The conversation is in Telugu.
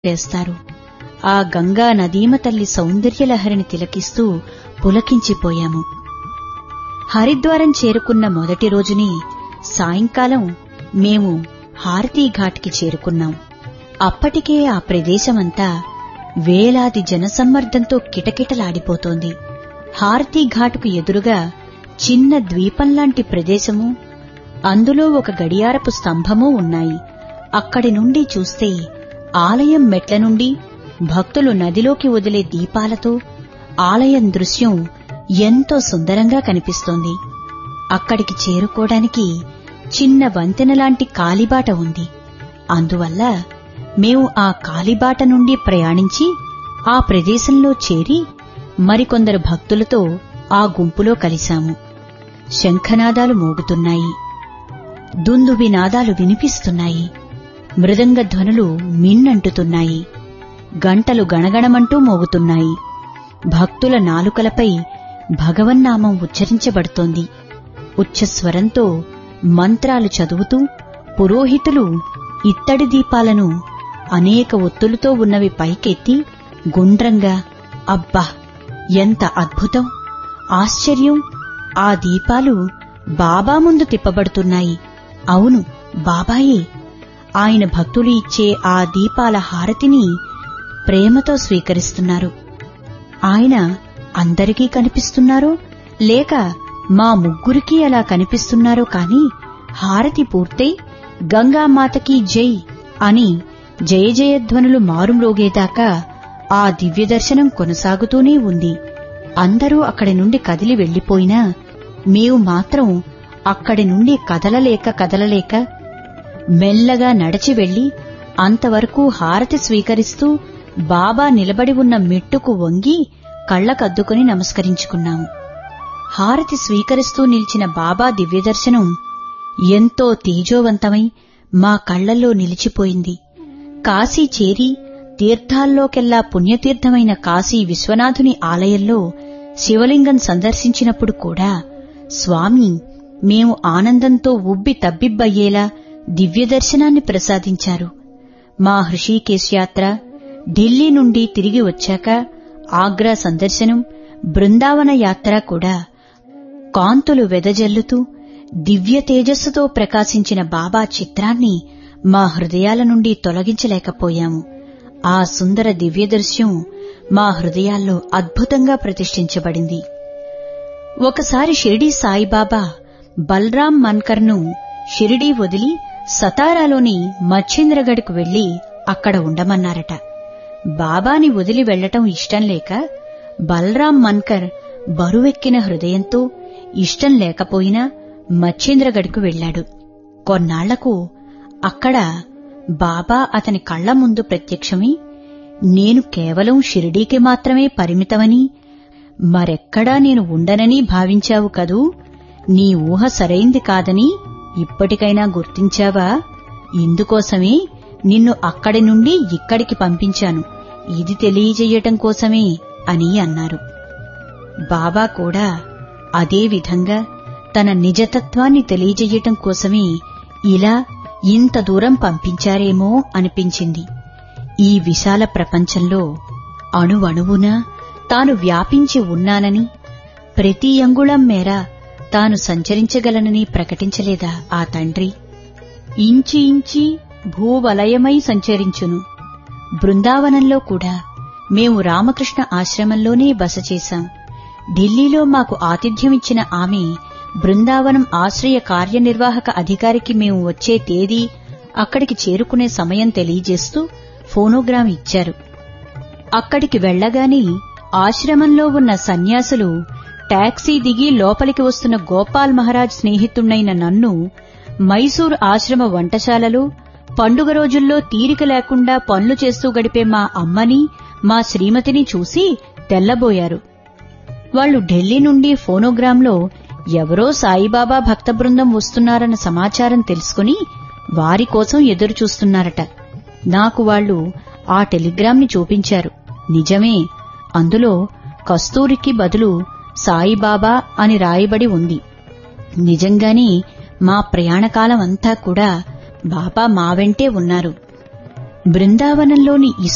చేస్తారు ఆ గంగా నదీమ తల్లి సౌందర్యలహరిని తిలకిస్తూ పులకించిపోయాము హరిద్వారం చేరుకున్న మొదటి రోజుని సాయంకాలం మేము హారతీఘాట్కి చేరుకున్నాం అప్పటికే ఆ ప్రదేశమంతా వేలాది జనసమ్మర్దంతో కిటకిటలాడిపోతోంది హారతీఘాటుకు ఎదురుగా చిన్న ద్వీపంలాంటి ప్రదేశము అందులో ఒక గడియారపు స్తంభము ఉన్నాయి అక్కడి నుండి చూస్తే ఆలయం మెట్ల నుండి భక్తులు నదిలోకి వదిలే దీపాలతో ఆలయం దృశ్యం ఎంతో సుందరంగా కనిపిస్తోంది అక్కడికి చేరుకోవడానికి చిన్న వంతెనలాంటి కాలిబాట ఉంది అందువల్ల మేము ఆ కాలిబాట నుండి ప్రయాణించి ఆ ప్రదేశంలో చేరి మరికొందరు భక్తులతో ఆ గుంపులో కలిశాము శంఖనాదాలు మోగుతున్నాయి దుందుబి నాదాలు వినిపిస్తున్నాయి మృదంగ ధ్వనులు మిన్నంటుతున్నాయి గంటలు గణగణమంటూ మోగుతున్నాయి భక్తుల నాలుకలపై భగవన్నామం ఉచ్చరించబడుతోంది ఉచ్చస్వరంతో మంత్రాలు చదువుతూ పురోహితులు ఇత్తడి దీపాలను అనేక ఒత్తులతో ఉన్నవి పైకెత్తి గుండ్రంగా అబ్బా ఎంత అద్భుతం ఆశ్చర్యం ఆ దీపాలు బాబా ముందు తిప్పబడుతున్నాయి అవును బాబాయే ఆయన భక్తులు ఇచ్చే ఆ దీపాల హారతిని ప్రేమతో స్వీకరిస్తున్నారు ఆయన అందరికీ కనిపిస్తున్నారో లేక మా ముగ్గురికి అలా కనిపిస్తున్నారో కాని హారతి పూర్తయి గంగామాతకి జై అని జయ జయధ్వనులు మారుమ్రోగేదాకా ఆ దివ్య దర్శనం కొనసాగుతూనే ఉంది అందరూ అక్కడి నుండి కదిలి వెళ్లిపోయినా మేము మాత్రం అక్కడి నుండి కదలలేక కదలలేక మెల్లగా నడిచి వెళ్లి అంతవరకు హారతి స్వీకరిస్తూ బాబా నిలబడి ఉన్న మెట్టుకు వంగి కళ్లకద్దుకుని నమస్కరించుకున్నాము హారతి స్వీకరిస్తూ నిలిచిన బాబా దివ్యదర్శనం ఎంతో తేజోవంతమై మా కళ్లల్లో నిలిచిపోయింది కాశీ చేరి తీర్థాల్లోకెల్లా పుణ్యతీర్థమైన కాశీ విశ్వనాథుని ఆలయంలో శివలింగం సందర్శించినప్పుడు కూడా స్వామి మేము ఆనందంతో ఉబ్బి తబ్బిబ్బయ్యేలా దివ్యదర్శనాన్ని ప్రసాదించారు మా హృషీకేశ్ యాత్ర ఢిల్లీ నుండి తిరిగి వచ్చాక ఆగ్రా సందర్శనం బృందావన యాత్ర కూడా కాంతులు వెదజల్లుతూ దివ్య తేజస్సుతో ప్రకాశించిన బాబా చిత్రాన్ని మా హృదయాల నుండి తొలగించలేకపోయాము ఆ సుందర దివ్యదృశ్యం మా హృదయాల్లో అద్భుతంగా ప్రతిష్ఠించబడింది ఒకసారి షిరిడీ సాయిబాబా బల్రాం మన్కర్ను షిరిడీ వదిలి సతారాలోని మచ్చేంద్రగఢ్కు వెళ్లి అక్కడ ఉండమన్నారట బాబాని వదిలి వెళ్లటం ఇష్టం లేక బలరాం మన్కర్ బరువెక్కిన హృదయంతో ఇష్టం లేకపోయినా మచ్చేంద్రగఢ్కు వెళ్లాడు కొన్నాళ్లకు అక్కడ బాబా అతని కళ్ల ముందు ప్రత్యక్షమై నేను కేవలం షిరిడీకి మాత్రమే పరిమితమని మరెక్కడా నేను ఉండనని భావించావు కదూ నీ ఊహ సరైంది కాదని ఇప్పటికైనా గుర్తించావా ఇందుకోసమే నిన్ను అక్కడి నుండి ఇక్కడికి పంపించాను ఇది తెలియజేయటం కోసమే అని అన్నారు బాబా కూడా అదే విధంగా తన నిజతత్వాన్ని తెలియజేయటం కోసమే ఇలా ఇంత దూరం పంపించారేమో అనిపించింది ఈ విశాల ప్రపంచంలో అణువణువున తాను వ్యాపించి ఉన్నానని ప్రతి అంగుళం మేర తాను సంచరించగలనని ప్రకటించలేదా ఆ తండ్రి ఇంచి ఇంచి భూవలయమై సంచరించును బృందావనంలో కూడా మేము రామకృష్ణ ఆశ్రమంలోనే బస చేశాం ఢిల్లీలో మాకు ఆతిథ్యమిచ్చిన ఆమె బృందావనం ఆశ్రయ కార్యనిర్వాహక అధికారికి మేము వచ్చే తేదీ అక్కడికి చేరుకునే సమయం తెలియజేస్తూ ఫోనోగ్రామ్ ఇచ్చారు అక్కడికి వెళ్లగానే ఆశ్రమంలో ఉన్న సన్యాసులు టాక్సీ దిగి లోపలికి వస్తున్న గోపాల్ మహారాజ్ స్నేహితుణ్ణైన నన్ను మైసూర్ ఆశ్రమ వంటశాలలో పండుగ రోజుల్లో తీరిక లేకుండా పనులు చేస్తూ గడిపే మా అమ్మని మా శ్రీమతిని చూసి తెల్లబోయారు వాళ్లు ఢిల్లీ నుండి ఫోనోగ్రాంలో ఎవరో సాయిబాబా భక్త బృందం వస్తున్నారన్న సమాచారం తెలుసుకుని వారి కోసం ఎదురు చూస్తున్నారట నాకు వాళ్లు ఆ టెలిగ్రామ్ని చూపించారు నిజమే అందులో కస్తూరికి బదులు సాయిబాబా అని రాయబడి ఉంది నిజంగానే మా ప్రయాణకాలం అంతా కూడా బాబా మా వెంటే ఉన్నారు బృందావనంలోని